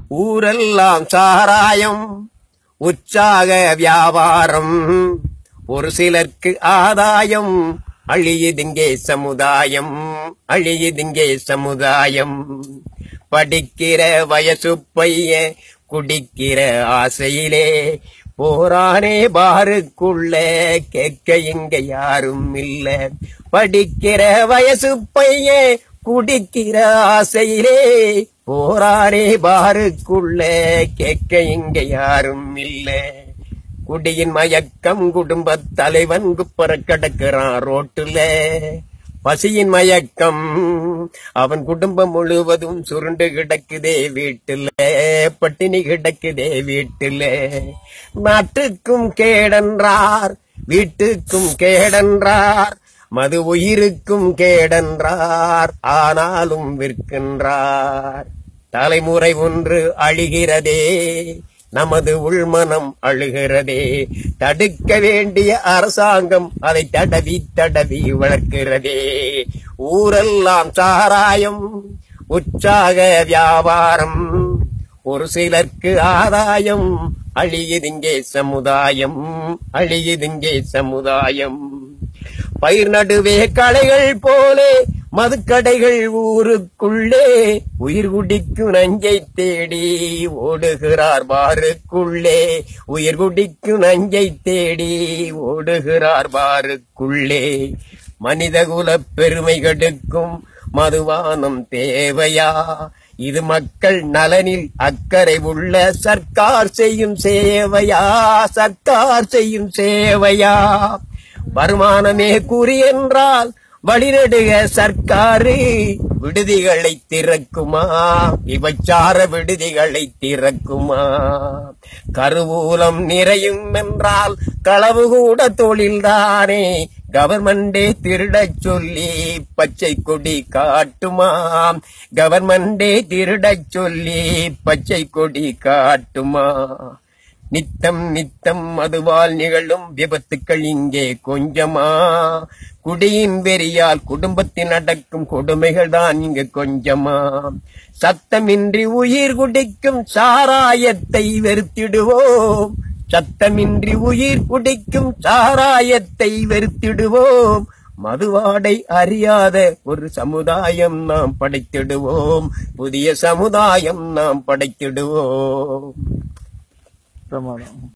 ஊரெல்லாம் சாராயம் உற்சாக வியாபாரம் ஒரு சிலர்க்கு ஆதாயம் அழியுதிங்கே சமுதாயம் அழியுதிங்கே சமுதாயம் படிக்கிற வயசு பைய குடிக்கிற ஆசையிலே போரானே பாருக்குள்ள கேட்க இங்க யாரும் இல்ல படிக்கிற வயசு பைய குடிக்கிற ஆசையிலே போரானே பாருக்குள்ள கேட்க இங்க யாரும் இல்ல குடியின் மயக்கம் குடும்ப தலைவன் குப்பர கிடக்கிறான் ரோட்டுல பசியின் மயக்கம் அவன் குடும்பம் முழுவதும் சுருண்டு கிடக்குதே வீட்டுல பட்டினி கிடக்குதே வீட்டுல நாட்டுக்கும் கேடென்றார் வீட்டுக்கும் கேடென்றார் மது உயிருக்கும் கேடென்றார் ஆனாலும் விற்கின்றார் தலைமுறை ஒன்று அழிகிறதே நமது உள்மனம் அழுகிறதே தடுக்க வேண்டிய அரசாங்கம் அதை தடவி தடவி வளர்க்கிறதே ஊரெல்லாம் சாராயம் உற்சாக வியாபாரம் ஒரு சிலர்க்கு ஆதாயம் அழியுதிங்கே சமுதாயம் அழியுதிங்கே சமுதாயம் பயிர் நடுவே களைகள் போலே மதுக்கடைகள் ஊருக்குள்ளே உயிர் குடிக்கும் நஞ்சை தேடி ஓடுகிறார் பாருக்குள்ளே உயிர் குடிக்கும் நஞ்சை தேடி ஓடுகிறார் பாருக்குள்ளே மனிதகுல பெருமை கெடுக்கும் மதுவானம் தேவையா இது மக்கள் நலனில் அக்கறை உள்ள சர்க்கார் செய்யும் சேவையா சர்க்கார் செய்யும் சேவையா வருமானமே குறி என்றால் வழிநடுக சர்க்காரு விடுதிகளை திறக்குமா விபச்சார விடுதிகளை திறக்குமா கருவூலம் நிறையும் என்றால் களவு கூட தொழில்தானே கவர்மெண்டே திருடச் சொல்லி பச்சை கொடி காட்டுமா கவர்மெண்டே திருடச் சொல்லி பச்சை கொடி காட்டுமா நித்தம் நித்தம் மதுவால் நிகழும் விபத்துக்கள் இங்கே கொஞ்சமா குடியின் வெறியால் குடும்பத்தில் நடக்கும் கொடுமைகள் தான் இங்கு கொஞ்சமா சத்தமின்றி உயிர் குடிக்கும் சாராயத்தை வெறுத்திடுவோம் சத்தமின்றி உயிர் குடிக்கும் சாராயத்தை வெறுத்திடுவோம் மதுவாடை அறியாத ஒரு சமுதாயம் நாம் படைத்திடுவோம் புதிய சமுதாயம் நாம் படைத்திடுவோம் பிரமாதம்